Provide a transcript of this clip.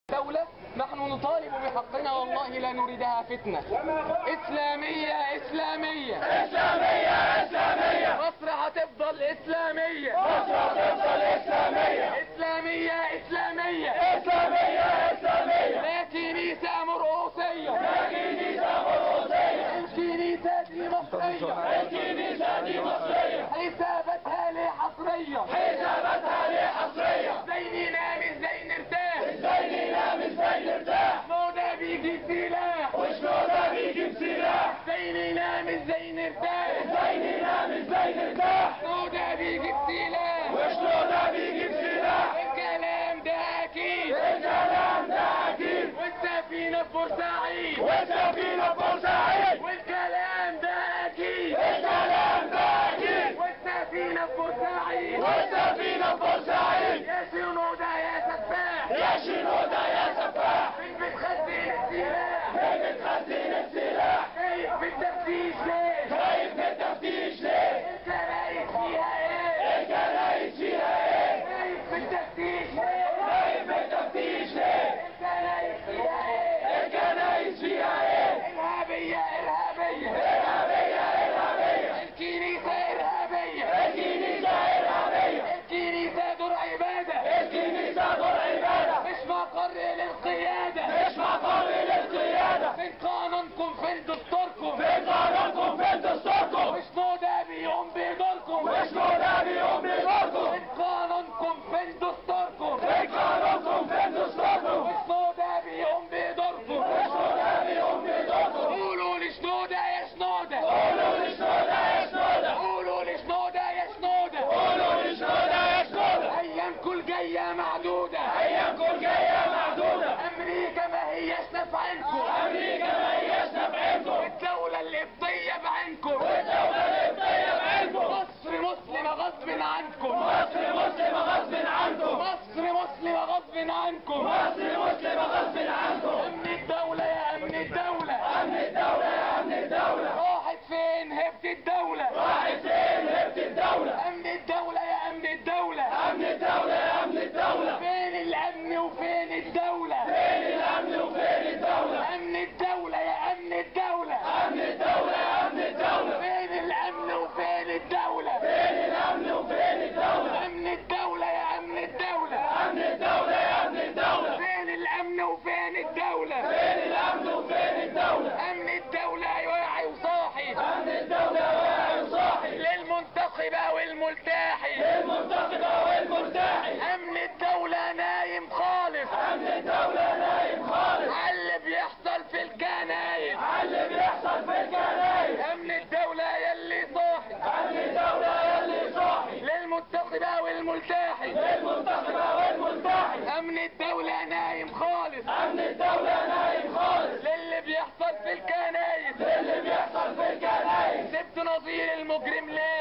دولة نحن نطالب بحقنا والله لا نريدها فتنة إسلامية إسلامية إسلامية إسلامية مصر هتفضل إسلامية مصر هتفضل إسلامية إسلامية إسلامية إسلامية إسلامية لا كنيسة مرقوصية لا كنيسة مرقسية الكنيسة دي مصرية الكنيسة دي مصرية حساباتها ليه حصرية حساباتها ليه حصرية زي نام ازاي نرتاح ازاي ننام ازاي نرتاح موضة بيجي سلاح وشنو ده بيجيب سلاح زي نام ازاي نرتاح ازاي ننام ازاي نرتاح موضة بيجي سلاح وشنو ده بيجيب سلاح الكلام ده اكيد الكلام ده اكيد والسفينة في بورسعيد والسفينة بورسعيد والكلام ده اكيد الكلام ده اكيد والسفينة في بورسعيد والسفينة بورسعيد يا شنودة يا سفاح يا شنودة يا سفاح مين بتخزن السلاح مين بتخزن السلاح خايف من التفتيش ليه خايف من التفتيش ليه الكنايس فيها ايه الكنايس فيها ايه خايف من التفتيش ليه خايف من التفتيش ليه الكنايس فيها ايه الكنايس فيها ايه ارهابية ارهابية ارهابية ارهابية الكنيسة ارهابية الكنيسة ارهابية الكنيسة دور عبادة الكنيسة دور عبادة مش مقر للقيادة مش مقر للقيادة فين قانونكم فين دستوركم فين قانونكم فين دستوركم مش ده بيقوم بدوركم وشنو ده بيقوم بدوركم فين قانونكم فين دستوركم فين قانونكم فين دستوركم مش ده بيقوم بدوركم وشنو ده بيقوم بدوركم قولوا لي شنو ده يا شنو ده قولوا لي شنو ده يا شنو ده قولوا لي شنو ده يا شنو ده قولوا لي شنو ده يا شنو ده ايامكم الجاية معدودة ايامكم جاية معدودة امريكا ما هياش نافعينكم امريكا ما هياش نافعينكم الدولة القبطية بعينكم والدولة القبطية بعينكم مصر مسلمة غصب عنكم مصر مسلمة غصب عنكم مصر مسلمة غصب عنكم مصر مسلمة غصب عنكم امن الدولة يا امن الدولة امن الدولة يا امن الدولة راحت فين هبت الدولة راحت فين هبت الدولة امن الدولة يا امن الدولة امن الدولة يا امن الدولة فين الامن وفين الدولة فين الامن وفين الدولة امن الدولة يا امن الدولة امن الدولة يا امن الدولة فين الامن وفين الدولة فين الامن وفين الدولة امن الدولة يا امن الدولة امن الدولة يا امن الدولة فين الامن وفين الدولة فين الامن وفين الدولة امن الدولة واعي وصاحي امن الدولة واعي وصاحي للمنتخبة والملتاحي للمنتخبة والمرتاحي امن الدولة نايم خالص امن الدولة نايم خالص على اللي بيحصل في الكنايس على اللي بيحصل في الكنايس امن الدولة يلي صاحي امن الدولة يلي صاحي للمنتخبة والملتاحي للمنتخبة والمرتاحي امن الدولة نايم خالص امن الدولة نايم خالص للي بيحصل في الكنايس اللي بيحصل في الكنايس سبت نظير المجرم ليه